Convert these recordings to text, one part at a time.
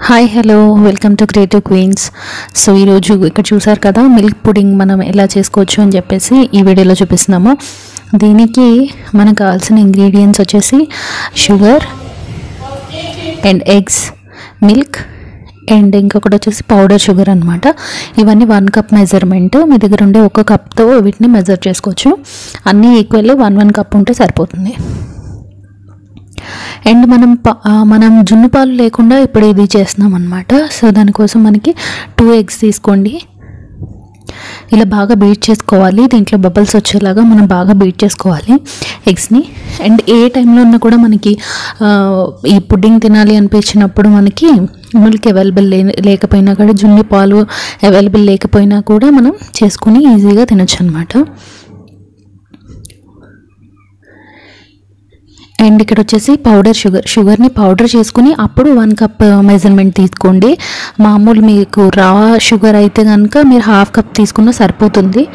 hi hello welcome to creative queens so ఈరోజు ఇక్కడ చూసారు కదా మిల్క్ పుడింగ్ మనం ఎలా చేసుకోవచ్చు అని చెప్పేసి ఈ వీడియోలో చూపిస్తున్నాము దీనికి మనకు కావాల్సిన ఇంగ్రీడియంట్స్ వచ్చేసి sugar and eggs milk and ఇంకొకటి వచ్చేసి పౌడర్ షుగర్ అనమాట ఇవన్నీ వన్ కప్ మెజర్మెంట్ మీ దగ్గర ఉండే ఒక కప్తో వీటిని మెజర్ చేసుకోవచ్చు అన్నీ ఈక్వల్ వన్ వన్ కప్ ఉంటే సరిపోతుంది అండ్ మనం ప- ఆ, మనం జున్ను పాలు లేకుండా ఇప్పుడు ఇది చేస్తున్నాం అనమాట సో దానికోసం మనకి టూ ఎగ్స్ తీసుకోండి ఇలా బాగా బీట్ చేసుకోవాలి దీంట్లో బబుల్స్ వచ్చేలాగా మనం బాగా బీట్ చేసుకోవాలి ఎగ్స్ని అండ్ ఏ టైంలో ఉన్నా కూడా మనకి ఆ, ఈ పుడ్డింగ్ తినాలి అనిపించినప్పుడు మనకి మిల్క్ అవైలబుల్ లే లేకపోయినా కూడా జున్ను పాలు అవైలబుల్ లేకపోయినా కూడా మనం చేసుకుని ఈజీగా తినొచ్చు అనమాట అండ్ ఇక్కడ వచ్చేసి పౌడర్ షుగర్ షుగర్ని పౌడర్ చేసుకుని అప్పుడు వన్ కప్ మెజర్మెంట్ తీసుకోండి మామూలు మీకు రా షుగర్ అయితే కనుక మీరు హాఫ్ కప్ తీసుకున్నా సరిపోతుంది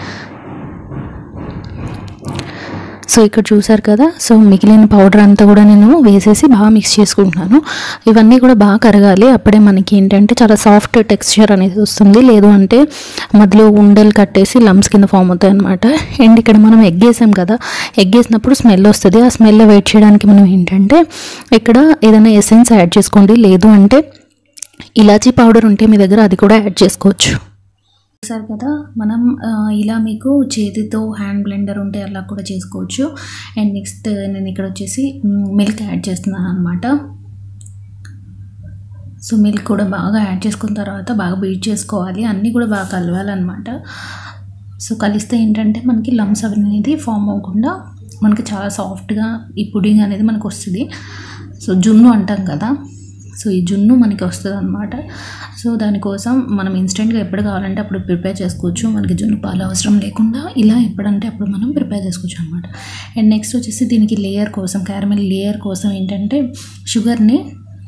సో ఇక్కడ చూసారు కదా సో మిగిలిన పౌడర్ అంతా కూడా నేను వేసేసి బాగా మిక్స్ చేసుకుంటున్నాను ఇవన్నీ కూడా బాగా కరగాలి అప్పుడే మనకి ఏంటంటే చాలా సాఫ్ట్ టెక్స్చర్ అనేది వస్తుంది లేదు అంటే మధ్యలో ఉండలు కట్టేసి లమ్స్ కింద ఫామ్ అవుతాయి అనమాట అండ్ ఇక్కడ మనం ఎగ్ వేసాం కదా ఎగ్ వేసినప్పుడు స్మెల్ వస్తుంది ఆ స్మెల్ వెయిట్ చేయడానికి మనం ఏంటంటే ఇక్కడ ఏదైనా ఎసెన్స్ యాడ్ చేసుకోండి లేదు అంటే ఇలాచీ పౌడర్ ఉంటే మీ దగ్గర అది కూడా యాడ్ చేసుకోవచ్చు చూసారు కదా మనం ఆ, ఇలా మీకు చేతితో హ్యాండ్ బ్లెండర్ ఉంటే అలా కూడా చేసుకోవచ్చు అండ్ నెక్స్ట్ నేను ఇక్కడ వచ్చేసి మిల్క్ యాడ్ చేస్తున్నాను అనమాట సో మిల్క్ కూడా బాగా యాడ్ చేసుకున్న తర్వాత బాగా బీట్ చేసుకోవాలి అన్నీ కూడా బాగా కలవాలన్నమాట సో కలిస్తే ఏంటంటే మనకి లమ్స్ అనేది ఫామ్ అవ్వకుండా మనకి చాలా సాఫ్ట్గా ఈ పుడింగ్ అనేది మనకు వస్తుంది సో జున్ను అంటాం కదా సో ఈ జున్ను మనకి వస్తుంది అనమాట సో దానికోసం మనం ఇన్స్టెంట్గా ఎప్పుడు కావాలంటే అప్పుడు ప్రిపేర్ చేసుకోవచ్చు మనకి జున్ను పాలు అవసరం లేకుండా ఇలా ఎప్పుడంటే అప్పుడు మనం ప్రిపేర్ చేసుకోవచ్చు అనమాట అండ్ నెక్స్ట్ వచ్చేసి దీనికి లేయర్ కోసం క్యారమెల్ లేయర్ కోసం ఏంటంటే షుగర్ని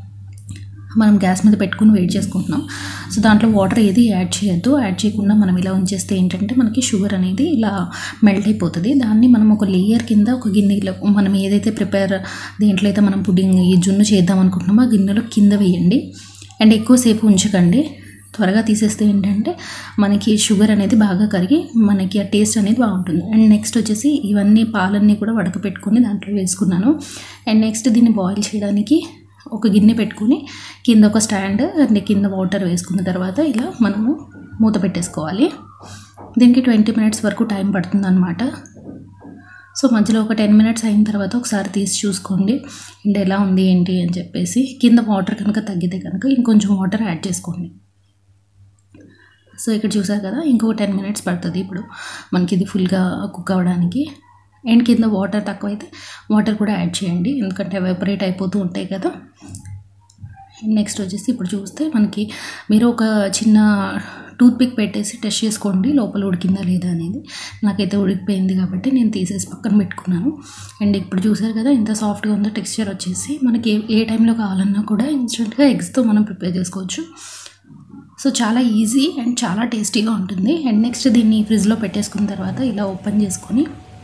మనం గ్యాస్ మీద పెట్టుకుని వెయిట్ చేసుకుంటున్నాం సో దాంట్లో వాటర్ ఏది యాడ్ చేయొద్దు యాడ్ చేయకుండా మనం ఇలా ఉంచేస్తే ఏంటంటే మనకి షుగర్ అనేది ఇలా మెల్ట్ అయిపోతుంది దాన్ని మనం ఒక లేయర్ కింద ఒక గిన్నెలో మనం ఏదైతే ప్రిపేర్ దేంట్లో అయితే మనం పుడ్డింగ్ ఈ జున్ను చేద్దాం అనుకుంటున్నామో ఆ గిన్నెలో కింద వేయండి అండ్ ఎక్కువసేపు ఉంచకండి త్వరగా తీసేస్తే ఏంటంటే మనకి షుగర్ అనేది బాగా కరిగి మనకి ఆ టేస్ట్ అనేది బాగుంటుంది అండ్ నెక్స్ట్ వచ్చేసి ఇవన్నీ పాలన్నీ కూడా వడకపెట్టుకొని దాంట్లో వేసుకున్నాను అండ్ నెక్స్ట్ దీన్ని బాయిల్ చేయడానికి ఒక గిన్నె పెట్టుకుని కింద ఒక స్టాండ్ అండ్ కింద వాటర్ వేసుకున్న తర్వాత ఇలా మనము మూత పెట్టేసుకోవాలి దీనికి ట్వంటీ మినిట్స్ వరకు టైం పడుతుంది అనమాట సో మధ్యలో ఒక టెన్ మినిట్స్ అయిన తర్వాత ఒకసారి తీసి చూసుకోండి అండ్ ఎలా ఉంది ఏంటి అని చెప్పేసి కింద వాటర్ కనుక తగ్గితే కనుక ఇంకొంచెం వాటర్ యాడ్ చేసుకోండి సో ఇక్కడ చూసారు కదా ఇంకొక టెన్ మినిట్స్ పడుతుంది ఇప్పుడు మనకి ఇది ఫుల్గా కుక్ అవ్వడానికి అండ్ కింద వాటర్ తక్కువైతే వాటర్ కూడా యాడ్ చేయండి ఎందుకంటే వెపరేట్ అయిపోతూ ఉంటాయి కదా నెక్స్ట్ వచ్చేసి ఇప్పుడు చూస్తే మనకి మీరు ఒక చిన్న టూత్ పిక్ పెట్టేసి టెస్ట్ చేసుకోండి లోపల ఉడికిందా లేదా అనేది నాకైతే ఉడికిపోయింది కాబట్టి నేను తీసేసి పక్కన పెట్టుకున్నాను అండ్ ఇప్పుడు చూసారు కదా ఎంత సాఫ్ట్గా ఉందో టెక్స్చర్ వచ్చేసి మనకి ఏ ఏ టైంలో కావాలన్నా కూడా ఇన్స్టెంట్గా ఎగ్స్తో మనం ప్రిపేర్ చేసుకోవచ్చు సో చాలా ఈజీ అండ్ చాలా టేస్టీగా ఉంటుంది అండ్ నెక్స్ట్ దీన్ని ఫ్రిడ్జ్లో పెట్టేసుకున్న తర్వాత ఇలా ఓపెన్ చేసుకొని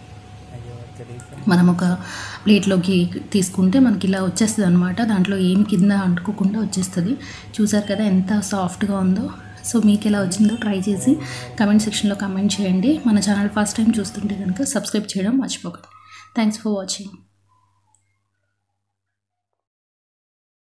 మనం ఒక ప్లేట్లోకి తీసుకుంటే మనకి ఇలా వచ్చేస్తుంది అనమాట దాంట్లో ఏం కింద అంటుకోకుండా వచ్చేస్తుంది చూసారు కదా ఎంత సాఫ్ట్గా ఉందో సో మీకు ఎలా వచ్చిందో ట్రై చేసి కమెంట్ సెక్షన్లో కమెంట్ చేయండి మన ఛానల్ ఫస్ట్ టైం చూస్తుంటే కనుక సబ్స్క్రైబ్ చేయడం మర్చిపోకండి థ్యాంక్స్ ఫర్ వాచింగ్